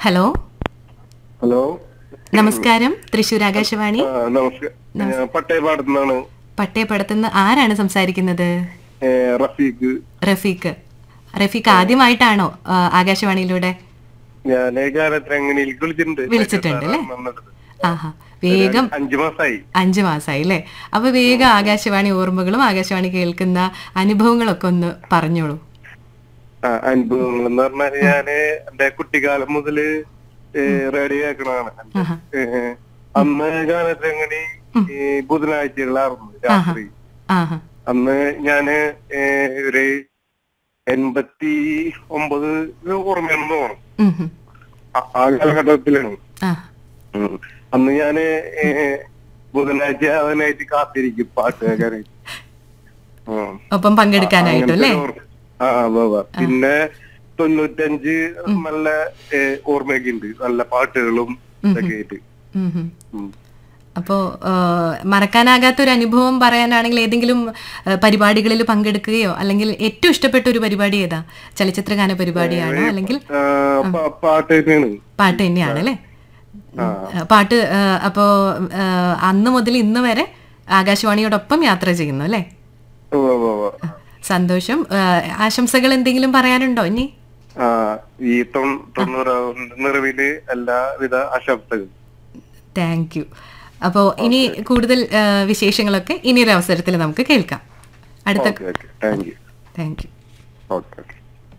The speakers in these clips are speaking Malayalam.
ഹലോ ഹലോ നമസ്കാരം തൃശൂർ ആകാശവാണി ആ, നമസ്കാരം ഞാൻ പട്ടയപാടത്തു നിന്നാണ് പട്ടയപ്പടത്തുനിന്ന് ആരാണ് സംസാരിക്കുന്നത് ഏ, റഫീഖ് റഫീഖ് റഫീഖ് ആദ്യമായിട്ടാണോ ആ, ആകാശവാണിയിലൂടെ ഞാൻ ഗാനത്തിരങ്ങനിലേക്ക് വിളിച്ചിട്ടുണ്ട് വിളിച്ചിട്ടുണ്ട് അല്ലേ? ആഹാ വേഗം അഞ്ചു മാസായി അഞ്ചു മാസമായി അല്ലേ അപ്പൊ വേഗം ആകാശവാണി ഓർമ്മകളും ആകാശവാണി കേൾക്കുന്ന അനുഭവങ്ങളൊക്കെ ഒന്ന് പറഞ്ഞോളൂ ആ, അനുഭവങ്ങൾ എന്ന് പറഞ്ഞാൽ ഞാന് എന്റെ കുട്ടിക്കാലം മുതല് ഏ, റേഡിയോ കേൾക്കണതാണ് ആഹാ. ഏ, അന്ന് ഗാനത്തിരങ്ങണി ഈ ബുധനാഴ്ചകളായിരുന്നു രാത്രി ആഹാ അന്ന് ഞാന് ഏ, ഒരു എൺപത്തി ഒമ്പത് ഓർമ്മയാണെന്ന് തോന്നുന്നു ഉം ഉം. ആ- ആ കാലഘട്ടത്തിലാണ് ആ ഉം. അന്ന് ഞാന് ഏ, ബുധനാഴ്ച അതിനായിട്ട് കാത്തിരിക്കും പാട്ട് കേൾക്കാനായിട്ട് ഉം. ഒപ്പം പങ്കെടുക്കാനായിട്ടും അല്ലേ അങ്ങനത്തെ ഒരു ഓർമ്മ. ആ ഉവ്വ് ഉവ്വ്. പിന്നെ തൊണ്ണൂറ്റഞ്ച് നല്ല ഏ, ഓർമ്മയൊക്കെ ഉണ്ട് നല്ല പാട്ടുകളും ഇതൊക്കെ ആയിട്ട് ഉം ഉം. ഉം. അപ്പോ ആ, മറക്കാനാകാത്ത ഒരു അനുഭവം പറയാനാണെങ്കിൽ ഏതെങ്കിലും ആ, പരിപാടികളിൽ പങ്കെടുക്കുകയോ അല്ലെങ്കിൽ ഏറ്റവും ഇഷ്ടപ്പെട്ട ഒരു പരിപാടി ഏതാ ചലച്ചിത്രഗാന പരിപാടിയാണോ അല്ലെങ്കിൽ ആ, പ- പാട്ട് തന്നെയാണ് പാട്ട് തന്നെയാണ് അല്ലേ പാട്ട് ആ, അപ്പോ ആ, അന്ന് മുതൽ ഇന്ന് വരെ ആകാശവാണിയോടൊപ്പം യാത്ര ചെയ്യുന്നു അല്ലേ ഉവ്വ് ഉവ്വ് ഉവ്വ്. സന്തോഷം ആ, ആശംസകൾ എന്തെങ്കിലും പറയാനുണ്ടോ ഇനി ആ ഈ തൊണ്ണൂ- തൊണ്ണൂറാം നിറവില് എല്ലാവിധ ആശംസകളും താങ്ക് യു അപ്പോൾ ഇനി കൂടുതൽ ആ, വിശേഷങ്ങളൊക്കെ ഇനി ഒരു അവസരത്തിൽ നമുക്ക് കേൾക്കാം അടുത്ത okay okay thank you thank you okay okay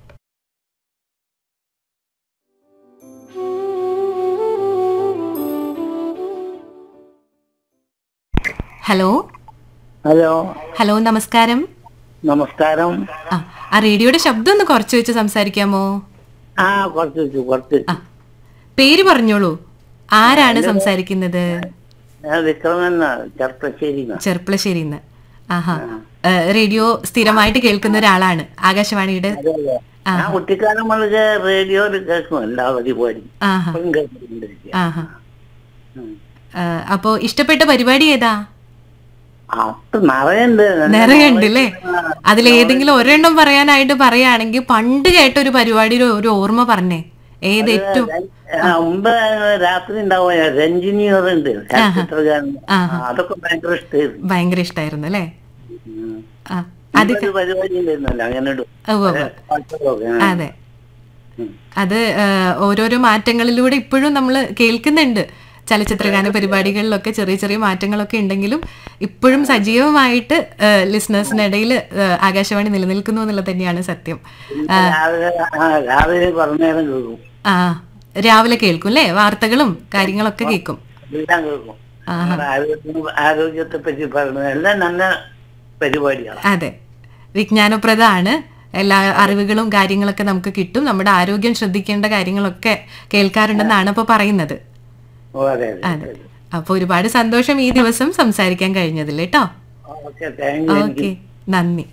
hello hello hello നമസ്കാരം നമസ്കാരം ആ ആ റേഡിയോയുടെ ശബ്ദം ഒന്ന് കുറച്ച് വെച്ച് സംസാരിക്കാമോ ആ കുറച്ച് വെച്ചു കുറച്ച് ആ പേര് പറഞ്ഞോളൂ ആരാണ് സംസാരിക്കുന്നത് ഞാൻ വിക്രമെന്ന ചെർപ്പശ്ശേരി ചെർപ്പളശ്ശേരിന്ന് ആഹാ ഏ, റേഡിയോ സ്ഥിരമായിട്ട് കേൾക്കുന്ന ഒരാളാണ് ആകാശവാണിയുടെ ഞാൻ കുട്ടിക്കാലം മുതൽ റേഡിയോയിൽ കേൾക്കും എല്ലാ പരിപാടിയും ആഹാ ഇപ്പം കേൾക്കുന്നുണ്ട് ആഹാ ഏ, അപ്പോ ഇഷ്ടപ്പെട്ട പരിപാടി ഏതാ അപ്പൊ നിറയുണ്ട് നിറയുണ്ട് അല്ലേ അതിലേതെങ്കിലും ഒരെണ്ണം പറയാനായിട്ട് പറയുകയാണെങ്കിൽ പണ്ട് കേട്ട ഒരു പരിപാടിയുടെ ഒരു ഓർമ്മ പറഞ്ഞേ ഏത് ഏറ്റവും ആ, മുമ്പ് രാത്രി ഉണ്ടാവും രഞ്ജിനിയർ ഉണ്ട് ചലച്ചിത്രഗാനം ആഹാ. ആ, അതൊക്കെ ഭയങ്കര ഇഷ്ടമായിരുന്നു ഭയങ്കര ഇഷ്ടമായിരുന്നു അല്ലേ ഉം. ആ അത് ഒരു പരിപാടി ഉണ്ടായിരുന്നല്ലോ അങ്ങനെ ഒരു ഉവ്വ് ഉവ്വ്. പാട്ടുകളൊക്കെ. അതെ ഉം. അത് ആ, ഓരോരോ മാറ്റങ്ങളിലൂടെ ഇപ്പോഴും നമ്മൾ കേൾക്കുന്നുണ്ട് ചലച്ചിത്രഗാന പരിപാടികളിലൊക്കെ ചെറിയ ചെറിയ മാറ്റങ്ങളൊക്കെ ഉണ്ടെങ്കിലും ഇപ്പോഴും സജീവമായിട്ട് ലിസണേഴ്സിനിടയിൽ ആകാശവാണി നിലനിൽക്കുന്നു എന്നുള്ളത് തന്നെയാണ് സത്യം രാവിലെ ആ, രാവിലെ കുറേ നേരം കേൾക്കും ആ രാവിലെ കേൾക്കും അല്ലേ വാർത്തകളും കാര്യങ്ങളൊക്കെ കേൾക്കും എല്ലാം കേൾക്കും നമ്മുടെ ആരോഗ്യത്തിന് ആരോഗ്യത്തെ പറ്റി പറയുന്നത് എല്ലാം നല്ല പരിപാടിയാണ് അതെ വിജ്ഞാനപ്രദമാണ് എല്ലാ അറിവുകളും കാര്യങ്ങളൊക്കെ നമുക്ക് കിട്ടും നമ്മുടെ ആരോഗ്യം ശ്രദ്ധിക്കേണ്ട കാര്യങ്ങളൊക്കെ കേൾക്കാറുണ്ടെന്നാണ് ഇപ്പോൾ പറയുന്നത് ഓ അതെ അതെ അപ്പൊ ഒരുപാട് സന്തോഷം ഈ ദിവസം സംസാരിക്കാൻ കഴിഞ്ഞതിൽ കേട്ടോ ഓക്കെ താങ്ക് യു ഓക്കെ നന്ദി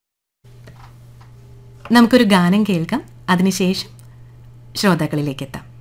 നമുക്കൊരു ഗാനം കേൾക്കാം അതിനുശേഷം ശ്രോതാക്കളിലേക്ക് എത്താം